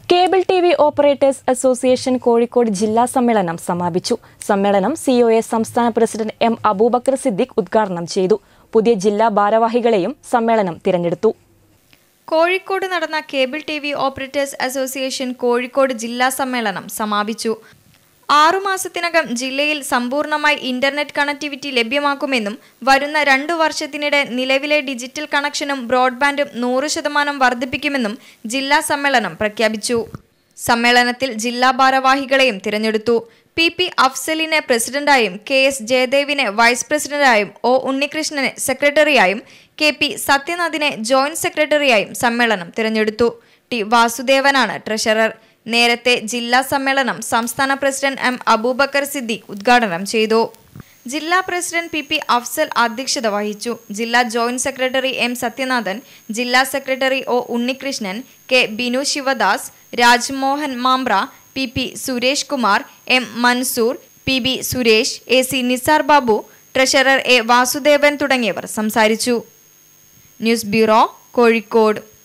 cable T V operators association Kozhikode ജില്ലാ സമ്മേളനം സമാപിച്ചു സമ്മേളനം സിഒഎ സംസ്ഥാന പ്രസിഡന്റ് എം അബൂബക്കർ സിദ്ദിഖ് ഉദ്ഘാടനം ചെയ്തു പുതിയ ജില്ലാ ഭാരവാഹികളെയും സമ്മേളനം തിരഞ്ഞെടുത്തു കോഴിക്കോട് നടന്ന cable T V operators association Kozhikode ജില്ലാ സമ്മേളനം സമാപിച്ചു ആറുമാസത്തിനകം ജില്ലയിൽ സമ്പൂർണ്ണമായി ഇന്റർനെറ്റ് കണക്ടിവിറ്റി ലഭ്യമാക്കുമെന്നും വരുന്ന രണ്ടു വർഷത്തിനിടെ നിലവിലെ ഡിജിറ്റൽ കണക്ഷനും ബ്രോഡ്ബാൻഡും നൂറ് ശതമാനം വർദ്ധിപ്പിക്കുമെന്നും ജില്ലാ സമ്മേളനം പ്രഖ്യാപിച്ചു സമ്മേളനത്തിൽ ജില്ലാ ഭാരവാഹികളെയും തിരഞ്ഞെടുത്തു പി പി അഫ്സലിനെ പ്രസിഡന്റായും കെ എസ് ജയദേവിനെ വൈസ് പ്രസിഡന്റായും ഒ ഉണ്ണികൃഷ്ണനെ സെക്രട്ടറിയായും കെ പി സത്യനാഥിനെ ജോയിന്റ് സെക്രട്ടറിയായും സമ്മേളനം തിരഞ്ഞെടുത്തു ടി വാസുദേവനാണ് ട്രഷറർ നേരത്തെ ജില്ലാ സമ്മേളനം സംസ്ഥാന പ്രസിഡന്റ് എം അബൂബക്കർ സിദ്ദീഖ് ഉദ്ഘാടനം ചെയ്തു ജില്ലാ പ്രസിഡന്റ് പി പി അഫ്സൽ അധ്യക്ഷത വഹിച്ചു ജില്ലാ ജോയിന്റ് സെക്രട്ടറി എം സത്യനാഥൻ ജില്ലാ secretary O Unnikrishnan K Binu Sivadas Rajmohan Mampra P P Suresh Kumar M Mansoor P B Suresh A C Nizar Babu treasurer A Vasudevan തുടങ്ങിയവർ സംസാരിച്ചു ന്യൂസ് ബ്യൂറോ കോഴിക്കോട്